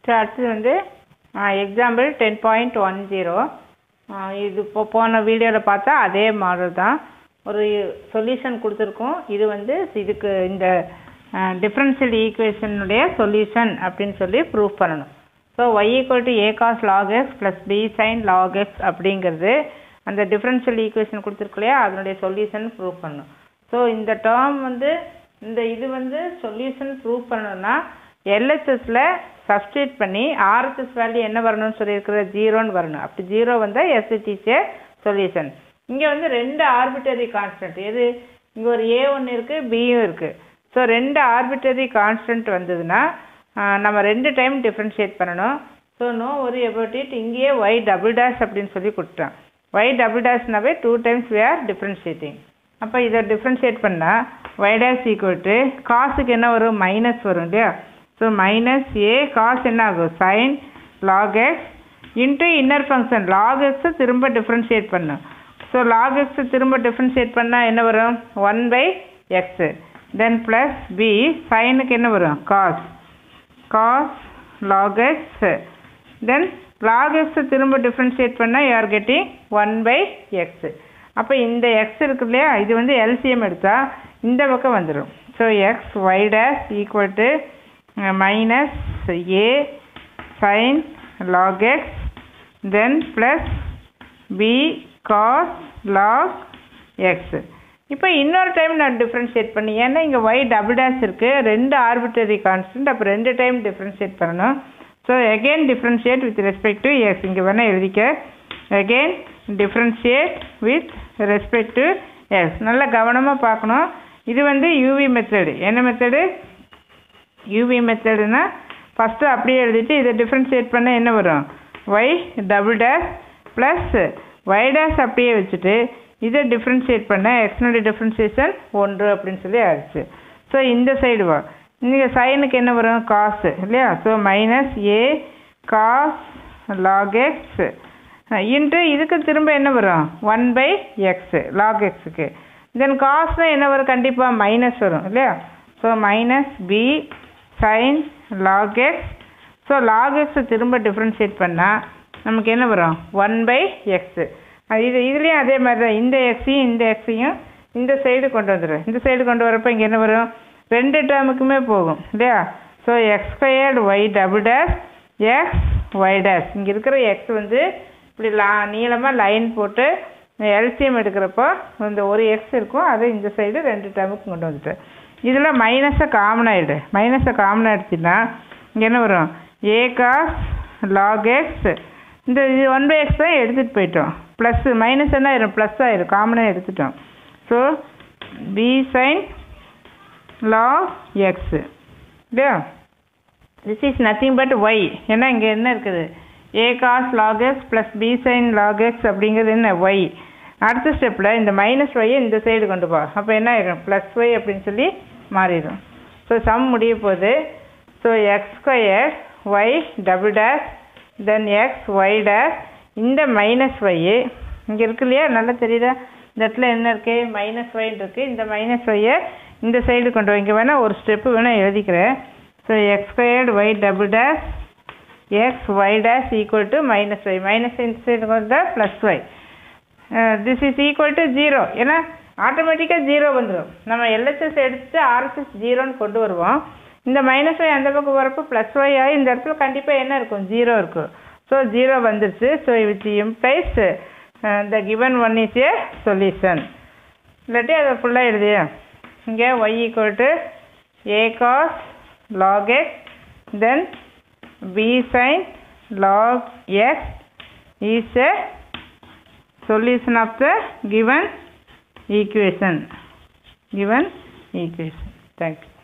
so அடுத்தது வந்து example ten point one zero இது இப்போ போன வீடியோவில் பார்த்தா அதே மாடல் தான் ஒரு சொல்யூஷன் கொடுத்துருக்கோம் இது வந்து இதுக்கு இந்த டிஃப்ரென்ஷியல் ஈக்குவேஷனுடைய சொல்யூஷன் அப்படின்னு சொல்லி ப்ரூவ் பண்ணணும் so y equal to a cos log x plus b sign log x அப்படிங்கிறது அந்த டிஃப்ரென்ஷியல் ஈக்குவேஷன் கொடுத்துருக்கு இல்லையா அதனுடைய சொல்யூஷன் ப்ரூவ் பண்ணணும் ஸோ இந்த டேர்ம் வந்து இந்த இது வந்து சொல்யூஷன் ப்ரூவ் பண்ணணும்னா எல்ஹெச்எஸில் சப்ஸ்டியூட் பண்ணி ஆர்ஹெச்எஸ் வேல்யூ என்ன வரணும்னு சொல்லியிருக்கிற ஜீரோன்னு வரணும் அப்படி ஜீரோ வந்தால் எஸ்ஹெச்இஸே சொல்யூஷன் இங்கே வந்து ரெண்டு ஆர்பிட்டரி கான்ஸ்டன்ட் எது இங்கே ஒரு ஏ ஒன்று இருக்குது பியும் இருக்குது ஸோ ரெண்டு ஆர்பிட்டரி கான்ஸ்டன்ட் வந்ததுன்னா நம்ம ரெண்டு டைம் டிஃப்ரென்ஷியேட் பண்ணணும் ஸோ நோ ஒரு எபவுட் இட் இங்கேயே ஒய் டபுள் டேஷ் அப்படின்னு சொல்லி கொடுத்தான் ஒய் டபுள் டேஷ்னாவே two times we are differentiating அப்போ இதை டிஃப்ரென்ஷியேட் பண்ணால் ஒய் டேஷ் ஈக்குவல் டு காசுக்கு என்ன வரும் மைனஸ் வரும் இல்லையா ஸோ மைனஸ் ஏ காஸ் என்ன ஆகும் sine log x into inner function log எக்ஸை திரும்ப டிஃப்ரென்ஷியேட் பண்ணும் ஸோ லாக் எக்ஸை திரும்ப டிஃப்ரென்ஷியேட் பண்ணால் என்ன வரும் one by x then plus b சைனுக்கு என்ன வரும் cos cos log x then log எக்ஸை திரும்ப டிஃப்ரென்ஷியேட் பண்ணால் you are getting one by x அப்போ இந்த எக்ஸ் இருக்கு இல்லையா இது வந்து எல்சிஎம் எடுத்தால் இந்த பக்கம் வந்துடும் so x y dash equal to minus a sine log x then plus b cos log x இப்போ இன்னொரு டைம் நான் டிஃப்ரென்ஷியேட் பண்ணி ஏன்னா இங்கே ஒய் டபுள் டேஷ் இருக்குது ரெண்டு ஆர்பிட்டரி கான்ஸ்டன்ட் அப்போ ரெண்டு டைம் டிஃப்ரென்ஷியேட் பண்ணணும் so again differentiate with respect to x இங்கே வேணால் எழுதிக்க again differentiate with respect to x நல்லா கவனமாக பார்க்கணும் இது வந்து யூவி மெத்தடு என்ன மெத்தடு யூவி மெத்தடுனா ஃபஸ்ட்டு அப்படியே எழுதிட்டு இதை டிஃப்ரென்ஷியேட் பண்ண என்ன வரும் y double dash plus y dash அப்படியே வச்சுட்டு இதை டிஃப்ரென்ஷியேட் பண்ண எக்ஸ்னுடைய டிஃப்ரென்சியேஷன் ஒன்று அப்படின்னு சொல்லி ஆயிடுச்சு ஸோ இந்த சைடு வா இங்கே சைனுக்கு என்ன வரும் காசு இல்லையா so minus a cos log x into இதுக்கு திரும்ப என்ன வரும் ஒன் பை எக்ஸு லாக் எக்ஸுக்கு தென் காஸ்னால் என்ன வரும் கண்டிப்பாக மைனஸ் வரும் இல்லையா so minus b sign log x so log எக்ஸை திரும்ப டிஃப்ரென்ஷியேட் பண்ணால் நமக்கு என்ன வரும் ஒன் பை எக்ஸு இது இதுலேயும் அதே மாதிரி தான் இந்த எக்ஸையும் இந்த எக்ஸையும் இந்த சைடு கொண்டு வந்துடும் இந்த சைடு கொண்டு வரப்போ இங்கே என்ன வரும் ரெண்டு டேர்முக்குமே போகும் இல்லையா so x squared y double dash x y dash இங்கே இருக்கிற எக்ஸ் வந்து இப்படி லா நீளமாக லைன் போட்டு எல்சிஎம் எடுக்கிறப்போ இந்த ஒரு எக்ஸ் இருக்கும் அதை இந்த சைடு ரெண்டு டேர்முக்கு கொண்டு வந்துட்டு இதில் மைனஸை காமன் ஆகிடு மைனஸை காமன் ஆகிடுச்சுன்னா இங்கே என்ன வரும் ஏ காஸ் லாக் எக்ஸ் இந்த இது ஒன் பை எக்ஸ் தான் எடுத்துகிட்டு போயிட்டோம் ப்ளஸ்ஸு மைனஸ் என்ன ஆயிரும் ப்ளஸ் ஆயிரும் காமனாக எடுத்துட்டோம் so b sign log x இல்லையா this is nothing but y ஏன்னா இங்கே என்ன இருக்குது a cos log x plus b sign log x அப்படிங்கிறது என்ன ஒய் அடுத்த ஸ்டெப்பில் இந்த மைனஸ் ஒய்யை இந்த சைடு கொண்டு போ அப்போ என்ன ஆயிடும் ப்ளஸ் ஒய் அப்படின்னு சொல்லி மாறிடும் ஸோ சம் முடிய போகுது so x square y double dash then x y dash இந்த மைனஸ் ஒய்யு இங்கே இருக்கு இல்லையா நல்லா தெரியுதா இந்த இடத்துல என்ன இருக்குது மைனஸ் ஒய்ன்னு இருக்குது இந்த மைனஸ் ஒய்யை இந்த சைடு கொண்டு வைங்க வேணால் ஒரு ஸ்டெப்பு வேணால் எழுதிக்கிறேன் so x squared y double dash x y dash equal to minus y minus இந்த சைடு கொண்டு plus y this is equal to zero ஏன்னா ஆட்டோமேட்டிக்காக ஜீரோ வந்துடும் நம்ம எல்ஹெச்எஸ் எடுத்துட்டு ஆர்எஸ்எஸ் ஜீரோன்னு கொண்டு வருவோம் இந்த மைனஸ் ஒய் அந்த பக்கம் வரப்போ ப்ளஸ் ஒய் ஆகி இந்த இடத்துல கண்டிப்பாக என்ன இருக்கும் ஜீரோ இருக்கும் ஸோ ஜீரோ வந்துருச்சு so which implies the given one is a solution இல்லாட்டி அதை ஃபுல்லாக எழுதியா இங்கே y equal to a cos log x then b sign log x is a solution of the given equation given equation thank you